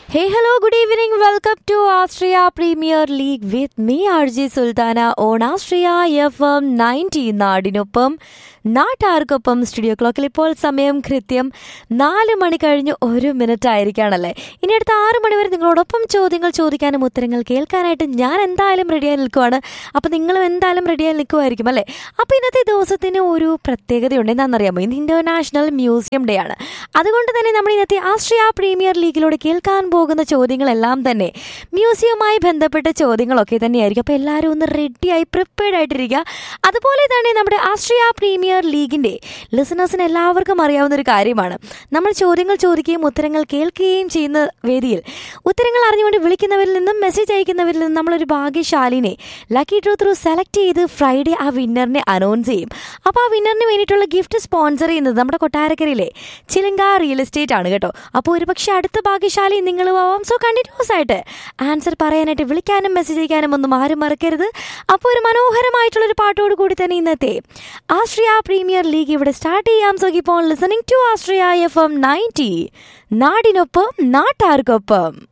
Hey, hello, good evening. Welcome to Austria Premier League with me, RJ Sultana, on Austria FM 90 നാടിനൊപ്പം നാട്ടാർക്കൊപ്പം studio ക്ലോക്കിൽ ഇപ്പോൾ സമയം കൃത്യം നാല് മണി കഴിഞ്ഞ് ഒരു മിനിറ്റ് ആയിരിക്കുകയാണല്ലേ ഇനി അടുത്ത ആറ് മണി വരെ നിങ്ങളോടൊപ്പം ചോദ്യങ്ങൾ ചോദിക്കാനും ഉത്തരങ്ങൾ കേൾക്കാനായിട്ട് ഞാൻ എന്തായാലും റെഡിയായി നിൽക്കുവാണ് അപ്പോൾ നിങ്ങളും എന്തായാലും റെഡിയായി നിൽക്കുമായിരിക്കും അല്ലേ അപ്പോൾ ഇന്നത്തെ ദിവസത്തിന് ഒരു പ്രത്യേകതയുണ്ട് എന്താണെന്നറിയാമോ ഇന്ന് ഇൻ്റർനാഷണൽ മ്യൂസിയം ഡേ ആണ് അതുകൊണ്ട് തന്നെ നമ്മൾ ഇന്നത്തെ ആസ്ട്രിയ പ്രീമിയർ ലീഗിലൂടെ കേൾക്കാൻ പോകുന്ന ചോദ്യങ്ങളെല്ലാം തന്നെ മ്യൂസിയവുമായി ബന്ധപ്പെട്ട ചോദ്യങ്ങളൊക്കെ തന്നെയായിരിക്കും അപ്പോൾ എല്ലാവരും ഒന്ന് റെഡിയായി പ്രിപ്പയർഡ് ആയിട്ടിരിക്കുക അതുപോലെ തന്നെ നമ്മുടെ ആസ്ട്രിയ പ്രീമിയർ ലീഗിൻ്റെ ലിസണേഴ്സിന് എല്ലാവർക്കും അറിയാവുന്ന ഒരു കാര്യമാണ് നമ്മൾ ചോദ്യങ്ങൾ ചോദിക്കുകയും ഉത്തരങ്ങൾ കേൾക്കുകയും ചെയ്യുന്ന വേദിയിൽ ഉത്തരങ്ങൾ അറിഞ്ഞുകൊണ്ട് വിളിക്കുന്നവരിൽ നിന്നും മെസ്സേജ് അയക്കുന്നവരിൽ നിന്നും നമ്മളൊരു ഭാഗ്യശാലിനെ ലക്കി ഡ്രോ ത്രൂ സെലക്ട് ചെയ്ത് ഫ്രൈഡേ ആ വിന്നറിനെ അനൗൺസ് ചെയ്യും അപ്പോൾ ആ വിന്നറിന് വേണ്ടിയിട്ടുള്ള ഗിഫ്റ്റ് സ്പോൺസർ ചെയ്യുന്നത് നമ്മുടെ കൊട്ടാരക്കരയിലെ ചിലങ്ക റിയൽ എസ്റ്റേറ്റ് ആണ് കേട്ടോ അപ്പോൾ ഒരുപക്ഷെ അടുത്ത ഭാഗ്യശാലി നിങ്ങൾ ആവാം സോ കണ്ടിന്യൂസ് ആയിട്ട് ആൻസർ പറയാനായിട്ട് വിളിക്കാനും മെസ്സേജ് അയക്കാനും ഒന്നും ആരും മറക്കരുത് അപ്പോൾ ഒരു മനോഹരമായിട്ടുള്ളൊരു പാട്ടോട് കൂടി തന്നെ ഇന്നത്തെ ആസ്ട്രിയ പ്രീമിയർ ലീഗ് ഇവിടെ സ്റ്റാർട്ട് ചെയ്യാം സോ ഇപ്പോൾ listening to Astria F M ninety നാടിനൊപ്പം നാട്ടാർക്കൊപ്പം